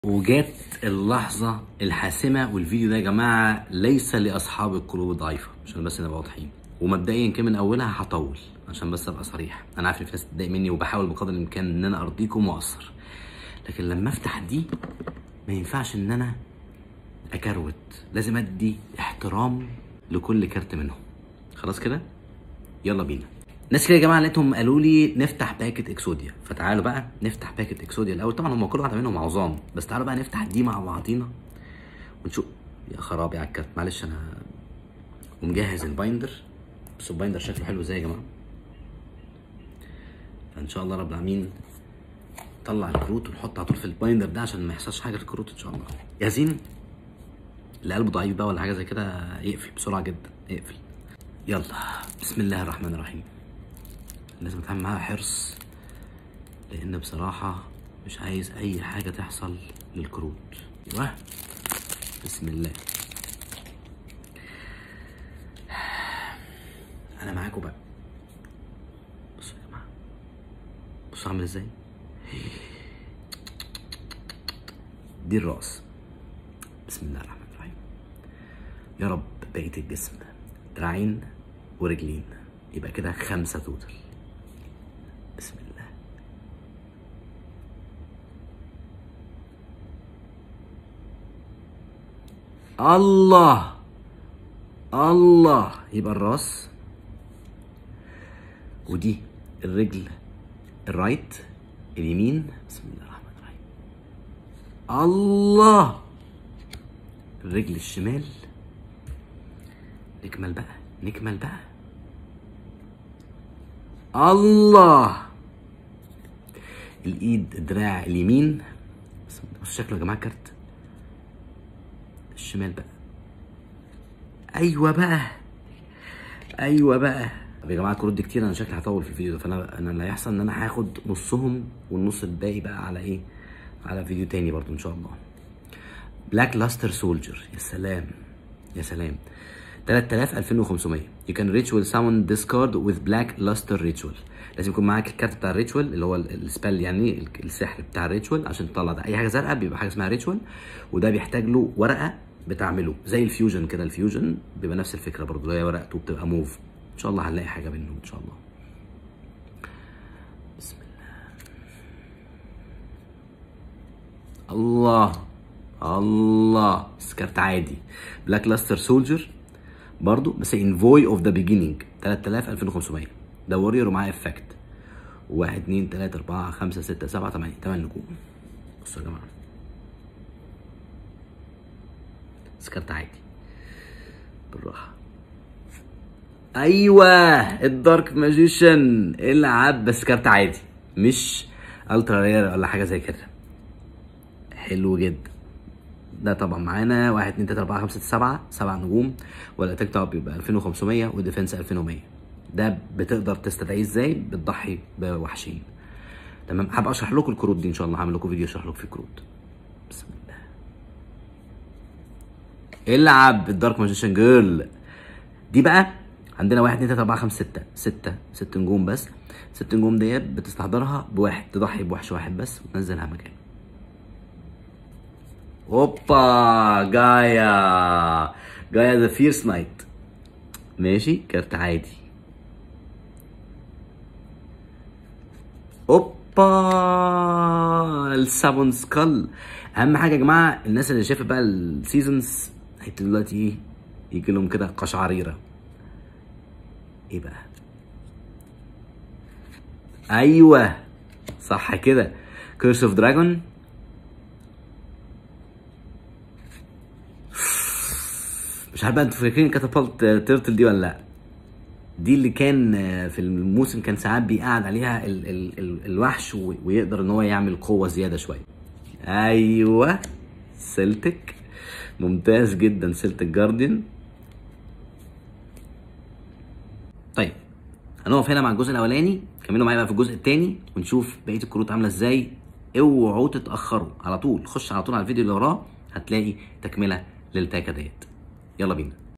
وجات اللحظة الحاسمة والفيديو ده يا جماعة ليس لأصحاب القلوب الضعيفة عشان بس نبقى واضحين ومبدئيا كده من أولها هطول عشان بس أبقى صريح أنا عارف إن في ناس تتضايق مني وبحاول بقدر الإمكان إن أنا أرضيكم وأقصر لكن لما أفتح دي ما ينفعش إن أنا أكروت لازم أدي احترام لكل كارت منهم خلاص كده يلا بينا ناس كده يا جماعه لقيتهم قالوا لي نفتح باكت اكسوديا فتعالوا بقى نفتح باكت اكسوديا الاول طبعا هم كل واحده منهم عظام بس تعالوا بقى نفتح دي مع بعضينا ونشوف يا خرابي على الكارت معلش انا ومجهز البايندر بس البايندر شكله حلو ازاي يا جماعه فان شاء الله رب العالمين نطلع الكروت ونحط على طول في البايندر ده عشان ما يحصلش حاجه للكروت ان شاء الله جاهزين اللي قلبه ضعيف بقى ولا حاجه زي كده يقفل بسرعه جدا يقفل يلا بسم الله الرحمن الرحيم لازم اتعامل معاها حرص لان بصراحه مش عايز اي حاجه تحصل للكروت ايوه بسم الله انا معاكم بقى بصوا يا جماعه بصوا عامل ازاي دي الراس بسم الله الرحمن الرحيم يا رب بقيه الجسم دراعين ورجلين يبقى كده خمسه توتال بسم الله الله الله يبقى الراس ودي الرجل الرايت اليمين بسم الله الرحمن الرحيم الله الرجل الشمال نكمل بقى نكمل بقى الله الايد الدراع اليمين بس شكله يا جماعه كارت الشمال بقى ايوه بقى ايوه بقى طب يا جماعه الكروت دي كتير انا شكلي هطول في الفيديو ده فانا انا اللي هيحصل ان انا هاخد نصهم والنص الباقي بقى على ايه على فيديو تاني برضو ان شاء الله بلاك لاستر سولجر يا سلام يا سلام 3000 2500 you can ritual summon discard with black luster ritual لازم يكون معاك الكارت بتاع الريتشوال اللي هو السبل يعني السحر بتاع الريتشوال عشان تطلع ده اي حاجه زرقاء بيبقى حاجه اسمها ريتشوال وده بيحتاج له ورقه بتعمله زي الفيوجن كده الفيوجن بيبقى نفس الفكره برضه هي ورقته بتبقى موف ان شاء الله هنلاقي حاجه منه ان شاء الله بسم الله الله الله بس كارت عادي بلاك لاستر سولجر برضو بس انفوي اوف ذا بيجيننج 3000 2500 ده وورير ومعاه افكت 1 2 3 4 5 6 7 8 8 نجوم بصوا يا جماعه بس كارت عادي بالراحه ايوه الدارك ماجيشن العب بس كارت عادي مش الترا رير ولا حاجه زي كده حلو جدا ده طبعا معانا 1 2 3 4 5 6 7 7 نجوم والاتاك بتاعه بيبقى 2500 والديفنس 2100 ده بتقدر تستدعيه ازاي بتضحي بوحشين تمام هبقى اشرح لكم الكروت دي ان شاء الله هعمل لكم فيديو اشرح لكم فيه الكروت بسم الله العب الدارك ماجيشن جيرل دي بقى عندنا 1 2 3 4 5 6 6 6 نجوم بس 6 نجوم ديت بتستحضرها بواحد تضحي بوحش واحد بس وتنزلها مكانه اوبا جايا جايا ذا فيرس نايت ماشي كارت عادي اوبا السابون سكال اهم حاجه يا جماعه الناس اللي شايفه بقى السيزونز هيبتدوا دلوقتي ايه يجي لهم كده قشعريره ايه بقى ايوه صح كده كيرس اوف دراجون مش عارف بقى انتوا فاكرين كاتابلت تيرتل دي ولا لا دي اللي كان في الموسم كان ساعات بيقعد عليها ال ال ال الوحش ويقدر ان هو يعمل قوه زياده شويه ايوه سلتك ممتاز جدا سلتك جارديان طيب هنقف هنا مع الجزء الاولاني كملوا معايا بقى في الجزء الثاني ونشوف بقيه الكروت عامله ازاي اوعوا تتاخروا على طول خش على طول على الفيديو اللي وراه هتلاقي تكمله للتاكه ديت يلا بينا